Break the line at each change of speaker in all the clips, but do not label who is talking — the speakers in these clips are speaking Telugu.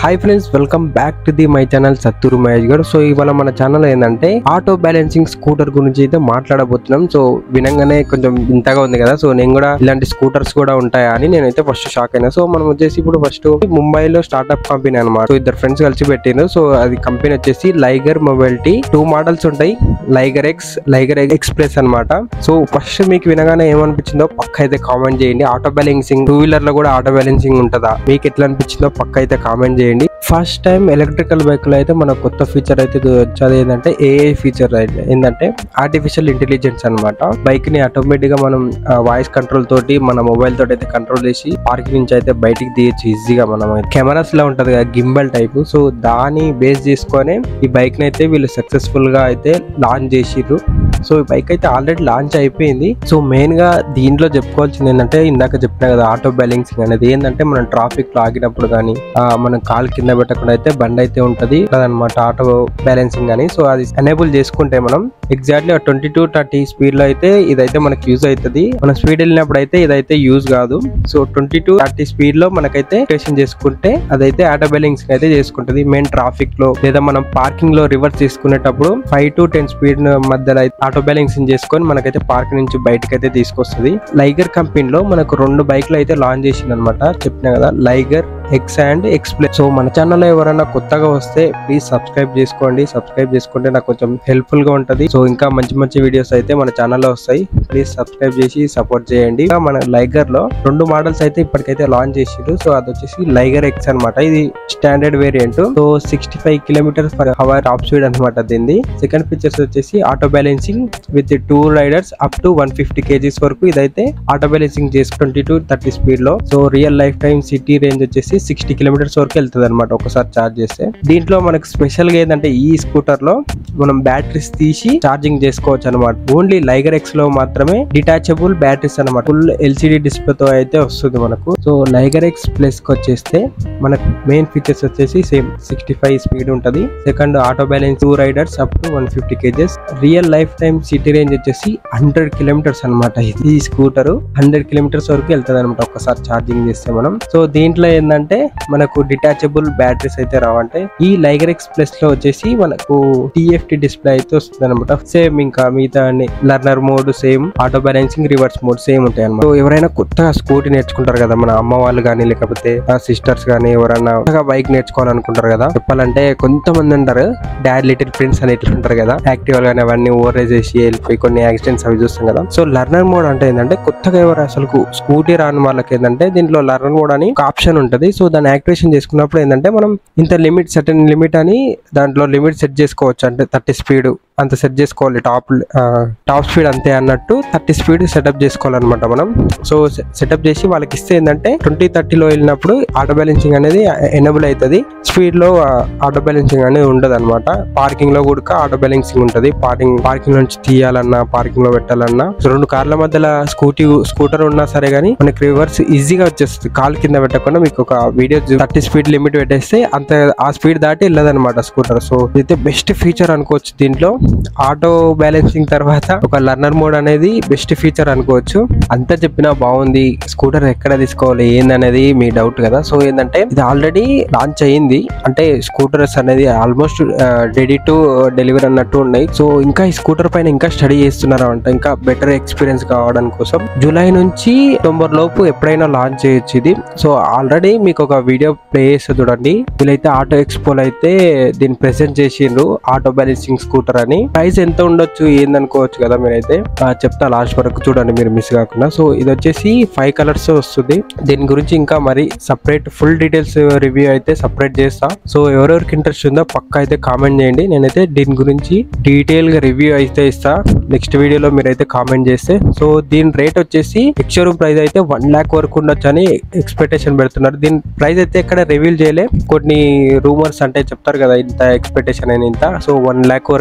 hi friends welcome back to the my channel Satturu Mahesh గారు సో ఇవాళ మన ఛానల్ ఏంటంటే ఆటో బ్యాలెన్సింగ్ స్కూటర్ గురించి అయితే మాట్లాడబోతున్నాం సో వినంగానే కొంచెం ఇంతగా ఉంది కదా సో నేను కూడా ఇలాంటి స్కూటర్స్ కూడా ఉంటాయా అని నేనైతే ఫస్ట్ షాక్ అయినా సో మనం వచ్చేసి ఇప్పుడు ఫస్ట్ ముంబైలో స్టార్ట్అప్ కంపెనీ అనమాట సో ఇద్దరు ఫ్రెండ్స్ కలిసి పెట్టిండ్రు సో అది కంపెనీ వచ్చేసి లైగర్ మొబైలిటీ టూ మోడల్స్ ఉంటాయి లైగర్ ఎక్స్ లైగర్ ఎక్స్ప్రెస్ అన్నమాట సో ఫస్ట్ మీకు వినగానే ఏమనిపించిందో పక్క అయితే కామెంట్ చేయండి ఆటో బ్యాలెన్సింగ్ టూ వీలర్ లో కూడా ఆటో బ్యాలెన్సింగ్ ఉంటుందా మీకు ఎట్లా అనిపించిందో పక్క అయితే కామెంట్ చేయండి ఫస్ట్ టైం ఎలక్ట్రికల్ బైక్ లో అయితే మన కొత్త ఫీచర్ అయితే వచ్చేది ఏంటంటే ఏఐ ఫీచర్ అయితే ఏంటంటే ఆర్టిఫిషియల్ ఇంటెలిజెన్స్ అన్నమాట బైక్ ని ఆటోమేటిక్ గా మనం వాయిస్ కంట్రోల్ తోటి మన మొబైల్ తోటి అయితే కంట్రోల్ చేసి పార్క్ నుంచి అయితే బయటికి తీయచ్చు ఈజీగా మనం కెమెరాస్ లో ఉంటది కదా గింబల్ టైప్ సో దాన్ని బేస్ చేసుకొని ఈ బైక్ ని అయితే వీళ్ళు సక్సెస్ఫుల్ గా అయితే లాంచ్ చేసిర్రు సో ఈ బైక్ అయితే ఆల్రెడీ లాంచ్ అయిపోయింది సో మెయిన్ గా దీంట్లో చెప్పుకోవాల్సింది ఏంటంటే ఇందాక చెప్పిన కదా ఆటో బ్యాలెన్సింగ్ అనేది ఏంటంటే మనం ట్రాఫిక్ లో ఆగినప్పుడు కానీ మనం కాలు కింద పెట్టకుండా అయితే బండి అయితే ఉంటది అదనమాట ఆటో బ్యాలెన్సింగ్ అని సో అది ఎనేబుల్ చేసుకుంటే మనం exactly twenty to thirty speed లో అయితే ఇదైతే మనకి యూజ్ అవుతుంది మనం స్పీడ్ వెళ్ళినప్పుడు అయితే ఇదైతే యూజ్ కాదు so twenty to thirty speed లో మనకైతే స్టేషన్ చేసుకుంటే అదైతే ఆటో బ్యాలెన్సింగ్ అయితే చేసుకుంటది మెయిన్ ట్రాఫిక్ లో లేదా మనం పార్కింగ్ లో రివర్స్ తీసుకునేటప్పుడు ఫైవ్ టు టెన్ స్పీడ్ మధ్యలో అయితే ఆటో బ్యాలెన్సింగ్ చేసుకొని మనకైతే పార్క్ నుంచి బయటకి అయితే తీసుకొస్తుంది లైగర్ కంపెనీలో మనకు రెండు బైక్లు అయితే లాంచ్ చేసింది అనమాట చెప్పిన కదా Liger X and explain so మన ఛానల్లో ఎవరైనా కొత్తగా వస్తే ప్లీజ్ సబ్స్క్రైబ్ చేసుకోండి సబ్స్క్రైబ్ చేసుకుంటే నాకు కొంచెం హెల్ప్ఫుల్ గా ఉంటది సో ఇంకా మంచి మంచి వీడియోస్ అయితే మన ఛానల్లో వస్తాయి ప్లీజ్ సబ్స్క్రైబ్ చేసి సపోర్ట్ చేయండి ఇంకా మన లైగర్ లో రెండు మోడల్స్ అయితే ఇప్పటికైతే లాంచ్ చేసిరు సో అది వచ్చేసి లైగర్ ఎక్స్ అనమాట ఇది standard variant so sixty five kilometres per hour top speed అనమాట దీన్ని సెకండ్ ఫీచర్స్ వచ్చేసి auto balancing with two riders up to one fifty kgs వరకు ఇదైతే ఆటో బ్యాలెన్సింగ్ చేసి ట్వంటీ టు థర్టీ స్పీడ్ లో so real life time city range వచ్చేసి సిక్స్టీ కిలోమీటర్స్ వరకు వెళ్తుంది అనమాట ఒకసారి ఛార్జ్ చేస్తే దీంట్లో మనకు స్పెషల్ గా ఏంటంటే ఈ స్కూటర్ లో మనం బ్యాటరీస్ తీసి ఛార్జింగ్ చేసుకోవచ్చు అనమాట ఓన్లీ లైగర్ ఎక్స్ లో మాత్రమే డిటాచబుల్ బ్యాటరీస్ అనమాట ఫుల్ ఎల్సిడి డిస్ప్లే తో అయితే వస్తుంది మనకు సో లైగర్ ఎక్స్ ప్లస్ కి వచ్చేస్తే మనకు మెయిన్ ఫీచర్స్ వచ్చేసి సేమ్ సిక్స్టీ ఫైవ్ స్పీడ్ ఉంటది second auto balance two riders up to one fifty kgs real life time city range వచ్చేసి హండ్రెడ్ కిలోమీటర్స్ అనమాట ఈ స్కూటర్ హండ్రెడ్ కిలోమీటర్స్ వరకు వెళ్తుంది అనమాట ఒకసారి ఛార్జింగ్ చేస్తే మనం సో దీంట్లో ఏంటంటే మనకు డిటాచబుల్ బ్యాటరీస్ అయితే రావంటే ఈ లైగర్ ఎక్స్ ప్లస్ లో వచ్చేసి మనకు టిఎఫ్టి డిస్ప్లే అయితే వస్తుంది అనమాట సేమ్ ఇంకా మిగతా learner mode same auto balancing reverse mode same ఉంటాయి అనమాట సో ఎవరైనా కొత్తగా స్కూటీ నేర్చుకుంటారు కదా మన అమ్మ వాళ్ళు కానీ లేకపోతే సిస్టర్స్ కానీ ఎవరైనా కొత్తగా బైక్ నేర్చుకోవాలనుకుంటారు కదా చెప్పాలంటే కొంతమంది ఉంటారు డాడ్ లిటిల్ ఫ్రెండ్స్ అని ఇట్లా ఉంటారు కదా యాక్టివ్ కానీ అవన్నీ ఓవర్ చేసి వెళ్ళిపోయి కొన్ని యాక్సిడెంట్స్ అవి చూస్తాం కదా సో లర్నర్ మోడ్ అంటే ఏంటంటే కొత్తగా ఎవరు అసలు స్కూటీ రాని వాళ్ళకి ఏంటంటే దీంట్లో లర్నర్ మోడ్ అని ఒక ఆప్షన్ ఉంటుంది సో దాన్ని యాక్టివేషన్ చేసుకున్నప్పుడు ఏంటంటే మనం ఇంత లిమిట్ సర్టన్ లిమిట్ అని దాంట్లో లిమిట్ సెట్ చేసుకోవచ్చు అంటే థర్టీ స్పీడ్ అంత సెట్ చేసుకోవాలి టాప్ టాప్ స్పీడ్ అంతే అన్నట్టు థర్టీ స్పీడ్ సెటప్ చేసుకోవాలన్నమాట మనం సో సెటప్ చేసి వాళ్ళకి ఇస్తే ఏంటంటే ట్వంటీ థర్టీలో వెళ్ళినప్పుడు ఆటో బ్యాలెన్సింగ్ అనేది ఎనబుల్ అవుతుంది స్పీడ్ లో ఆటో బ్యాలెన్సింగ్ అనేది ఉండదు అనమాట పార్కింగ్ లో కూడా ఆటో బ్యాలెన్సింగ్ ఉంటుంది పార్కింగ్ పార్కింగ్ నుంచి తీయాలన్నా పార్కింగ్ లో పెట్టాలన్నా సో రెండు కార్ల మధ్యలో స్కూటీ స్కూటర్ ఉన్నా సరే కానీ మనకి రివర్స్ ఈజీగా వచ్చేస్తుంది కాలు కింద పెట్టకుండా మీకు ఒక వీడియో థర్టీ స్పీడ్ లిమిట్ పెట్టేస్తే అంత ఆ స్పీడ్ దాటి వెళ్ళదన్నమాట స్కూటర్ సో ఇదైతే బెస్ట్ ఫీచర్ అనుకోవచ్చు దీంట్లో ఆటో బ్యాలెన్సింగ్ తర్వాత ఒక లర్నర్ మోడ్ అనేది బెస్ట్ ఫీచర్ అనుకోవచ్చు అంతా చెప్పినా బాగుంది స్కూటర్ ఎక్కడ తీసుకోవాలి ఏందనేది మీ డౌట్ కదా సో ఏంటంటే ఇది ఆల్రెడీ లాంచ్ అయ్యింది అంటే స్కూటర్స్ అనేది ఆల్మోస్ట్ రెడీ టు డెలివరీ అన్నట్టు ఉన్నాయి సో ఇంకా ఈ స్కూటర్ పైన ఇంకా స్టడీ చేస్తున్నారు అంట ఇంకా బెటర్ ఎక్స్పీరియన్స్ కావడం కోసం జూలై నుంచి అక్టోబర్ లోపు ఎప్పుడైనా లాంచ్ చేయొచ్చు ఇది సో ఆల్రెడీ మీకు ఒక వీడియో ప్లే చేస్తే చూడండి వీళ్ళైతే ఆటో ఎక్స్పోలో అయితే దీన్ని ప్రెసెంట్ చేసిండ్రు ఆటో బ్యాలెన్సింగ్ స్కూటర్ అని ప్రైస్ ఎంత ఉండొచ్చు ఏందనుకోవచ్చు కదా మీరైతే ఆ, చెప్తా లాస్ట్ వరకు చూడండి మీరు మిస్ కాకుండా సో ఇది వచ్చేసి ఫైవ్ కలర్స్ వస్తుంది దీని గురించి ఇంకా మరి సపరేట్ ఫుల్ డీటెయిల్స్ రివ్యూ అయితే సపరేట్ చేస్తా సో ఎవరెవరికి ఇంట్రెస్ట్ ఉందో పక్క అయితే కామెంట్ చేయండి నేనైతే దీని గురించి డీటెయిల్ గా రివ్యూ అయితే ఇస్తా నెక్స్ట్ వీడియోలో మీరైతే కామెంట్ చేస్తే సో దీని రేట్ వచ్చేసి ఎక్స్షోరూమ్ ప్రైస్ అయితే వన్ ల్యాక్ వరకు ఉండొచ్చు అని ఎక్స్పెక్టేషన్ పెడుతున్నారు దీని ప్రైస్ అయితే ఎక్కడ రివీల్ చేయలే కొన్ని రూమర్స్ అంటే చెప్తారు కదా ఇంత ఎక్స్పెక్టేషన్ అయిన ఇంత సో వన్ ల్యాక్ వరకు అయితే ఉండొచ్చు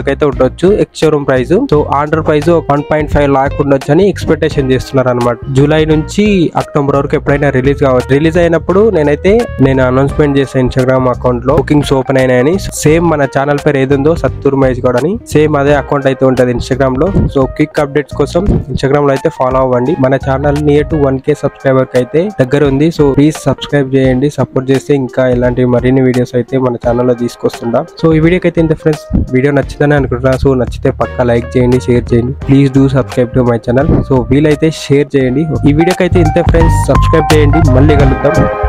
ఉండొచ్చు ex showroom price so order price one point five lakh ఉండొచ్చు అని ఎక్స్పెక్టేషన్ చేస్తున్నారు అనమాట జూలై నుంచి అక్టోబర్ వరకు ఎప్పుడైనా రిలీజ్ కావచ్చు రిలీజ్ అయినప్పుడు నేనైతే నేను అనౌన్స్మెంట్ చేసాను ఇన్స్టాగ్రామ్ అకౌంట్ లో బుకింగ్స్ ఓపెన్ అయినాయని సేమ్ మన ఛానల్ పేరు ఏదుందో సత్తూర్ మహేష్ గౌడ్ అని సేమ్ అదే అకౌంట్ అయితే ఉంటది ఇన్స్టాగ్రామ్ లో సో క్విక్ అప్డేట్స్ కోసం ఇన్స్టాగ్రామ్ లో అయితే ఫాలో అవ్వండి మన channel near to one K subscriber కి అయితే దగ్గర ఉంది సో ప్లీజ్ సబ్స్క్రైబ్ చేయండి సపోర్ట్ చేస్తే ఇంకా ఇలాంటి మరిన్ని వీడియోస్ అయితే మన ఛానల్లో తీసుకొస్తుందా సో ఈ వీడియోకి అయితే ఇంత ఫ్రెండ్స్ వీడియో నచ్చిందని అనుకుంటున్నా సో నచ్చితే పక్కా లైక్ చేయండి షేర్ చేయండి please do subscribe to my channel so వీలైతే షేర్ చేయండి ఈ వీడియోకి అయితే ఇంతే ఫ్రెండ్స్ సబ్స్క్రైబ్ చేయండి మళ్ళీ కలుద్దాం